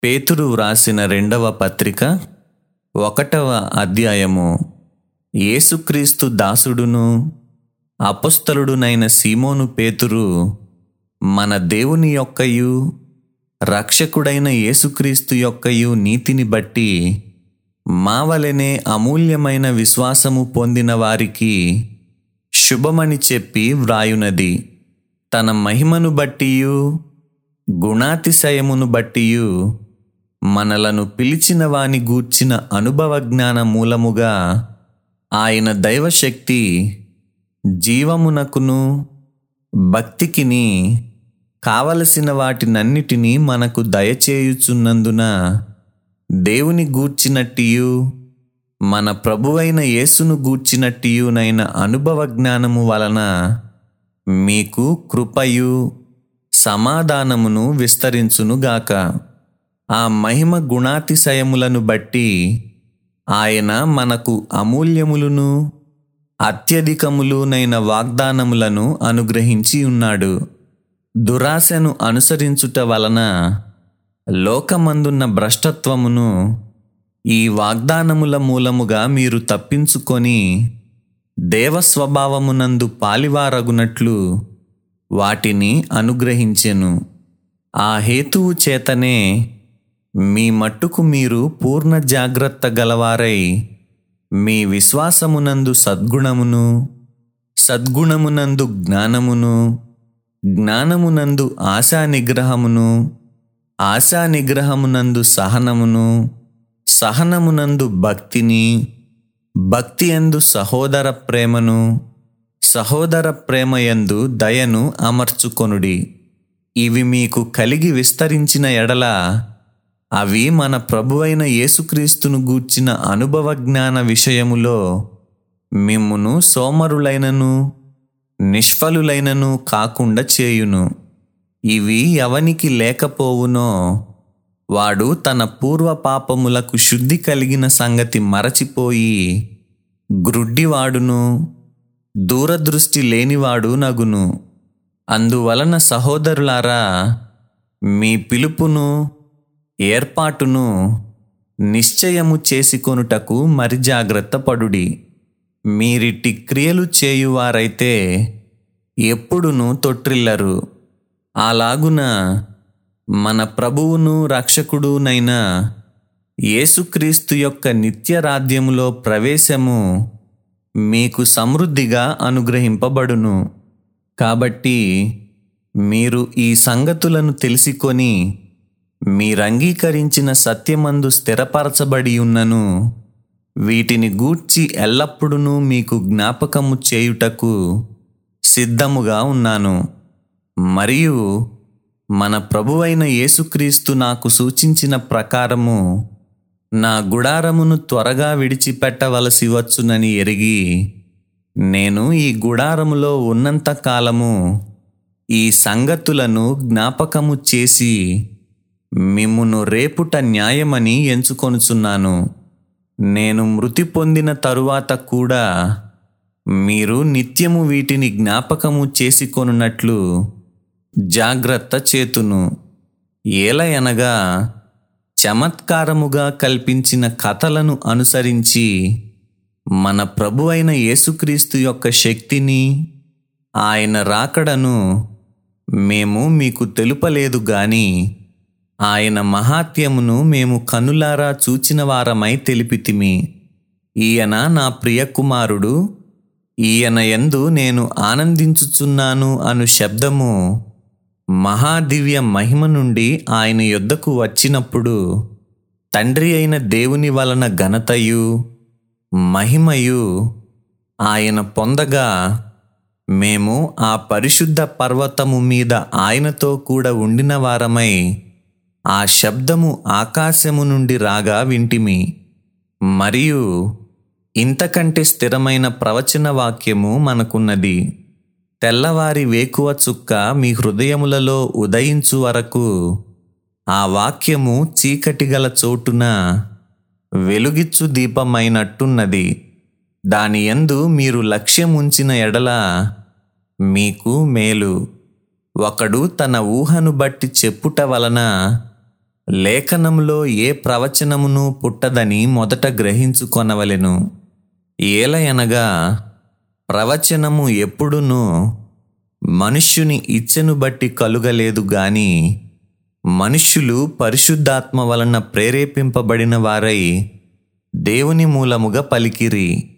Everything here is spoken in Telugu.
పేతురు వ్రాసిన రెండవ పత్రిక ఒకటవ అధ్యాయము యేసుక్రీస్తు దాసుడును అపొస్తలుడునైన సీమోను పేతురు మన దేవుని యొక్కయు రక్షకుడైన యేసుక్రీస్తు యొక్కయు నీతిని బట్టి మా వలెనే అమూల్యమైన విశ్వాసము పొందిన వారికి శుభమని చెప్పి వ్రాయునది తన మహిమను బట్టియు గుణాతిశయమును బట్టియు మనలను పిలిచిన వాని గూర్చిన అనుభవ జ్ఞాన మూలముగా ఆయన దైవశక్తి జీవమునకును భక్తికిని కావలసిన వాటినన్నిటినీ మనకు దయచేయుచున్నందున దేవుని గూర్చినట్టియు మన ప్రభువైన యేసును గూర్చినట్టియునైన అనుభవ జ్ఞానము వలన మీకు కృపయు సమాధానమును విస్తరించునుగాక ఆ మహిమ గుణాతిశయములను బట్టి ఆయన మనకు అమూల్యములను అత్యధికములునైన వాగ్దానములను అనుగ్రహించి ఉన్నాడు దురాశను అనుసరించుట వలన లోకమందున్న భ్రష్టత్వమును ఈ వాగ్దానముల మూలముగా మీరు తప్పించుకొని దేవస్వభావమునందు పాలివారగునట్లు వాటిని అనుగ్రహించెను ఆ హేతువు చేతనే మీ మట్టుకు మీరు పూర్ణ జాగ్రత్త గలవారై మీ విశ్వాసమునందు సద్గుణమును సద్గుణమునందు జ్ఞానమును జ్ఞానమునందు ఆశా నిగ్రహమును ఆశా నిగ్రహమునందు సహనమును సహనమునందు భక్తిని భక్తి ఎందు సహోదర ప్రేమను సహోదర ప్రేమయందు దయను అమర్చుకొనుడి ఇవి మీకు కలిగి విస్తరించిన ఎడల అవి మన ప్రభువైన యేసుక్రీస్తును గూర్చిన అనుభవ జ్ఞాన విషయములో మిమ్మును సోమరులైనను నిష్ఫలులైనను కాకుండా చేయును ఇవి ఎవనికి లేకపోవునో వాడు తన పూర్వ పాపములకు శుద్ధి కలిగిన సంగతి మరచిపోయి గ్రుడ్డివాడును దూరదృష్టి లేనివాడు నగును అందువలన సహోదరులారా మీ పిలుపును ఏర్పాటును నిశ్చయము చేసుకొనుటకు మరి జాగ్రత్త పడుడి మీరిట్టి క్రియలు చేయువారైతే ఎప్పుడును తొట్టిల్లరు అలాగున మన ప్రభువును రక్షకుడునైన యేసుక్రీస్తు యొక్క నిత్యరాధ్యములో ప్రవేశము మీకు సమృద్ధిగా అనుగ్రహింపబడును కాబట్టి మీరు ఈ సంగతులను తెలిసికొని మీరంగీకరించిన సత్యమందు స్థిరపరచబడి ఉన్నను వీటిని గూర్చి ఎల్లప్పుడూ మీకు జ్ఞాపకము చేయుటకు సిద్ధముగా ఉన్నాను మరియు మన ప్రభువైన యేసుక్రీస్తు నాకు సూచించిన ప్రకారము నా గుడారమును త్వరగా విడిచిపెట్టవలసి వచ్చునని ఎరిగి నేను ఈ గుడారములో ఉన్నంత కాలము ఈ సంగతులను జ్ఞాపకము చేసి మిమ్మును రేపుట న్యాయమని ఎంచుకొనుచున్నాను నేను మృతి పొందిన తరువాత కూడా మీరు నిత్యము వీటిని జ్ఞాపకము చేసుకొనున్నట్లు జాగ్రత్త చేతును ఏలయనగా చమత్కారముగా కల్పించిన కథలను అనుసరించి మన ప్రభువైన యేసుక్రీస్తు యొక్క శక్తిని ఆయన రాకడను మేము మీకు తెలుపలేదు గాని ఆయన మహాత్యమును మేము కనులారా చూచిన వారమై తెలిపితిమి ఈయన నా ప్రియ కుమారుడు ఈయన యందు నేను ఆనందించుచున్నాను అను శబ్దము మహాదివ్య మహిమ నుండి ఆయన యొద్దకు వచ్చినప్పుడు తండ్రి అయిన దేవుని వలన ఘనతయు మహిమయు ఆయన పొందగా మేము ఆ పరిశుద్ధ పర్వతము మీద ఆయనతో కూడా ఉండిన వారమై ఆ శబ్దము ఆకాశము నుండి రాగా వింటిమి మరియు ఇంతకంటే స్థిరమైన ప్రవచన వాక్యము మనకున్నది తెల్లవారి వేకువ చుక్క మీ హృదయములలో ఉదయించు వరకు ఆ వాక్యము చీకటి గల చోటున వెలుగిచ్చు దీపమైనట్టున్నది దాని యందు మీరు లక్ష్యం ఉంచిన ఎడల మీకు మేలు ఒకడు తన ఊహను బట్టి చెప్పుట వలన లేఖనంలో ఏ ప్రవచనమును పుట్టదని మొదట గ్రహించుకొనవలెను ఏలయనగా ప్రవచనము ఎప్పుడునూ మనుష్యుని ఇచ్చెను బట్టి కలుగలేదు గాని మనుష్యులు పరిశుద్ధాత్మ వలన ప్రేరేపింపబడిన వారై దేవుని మూలముగా పలికిరి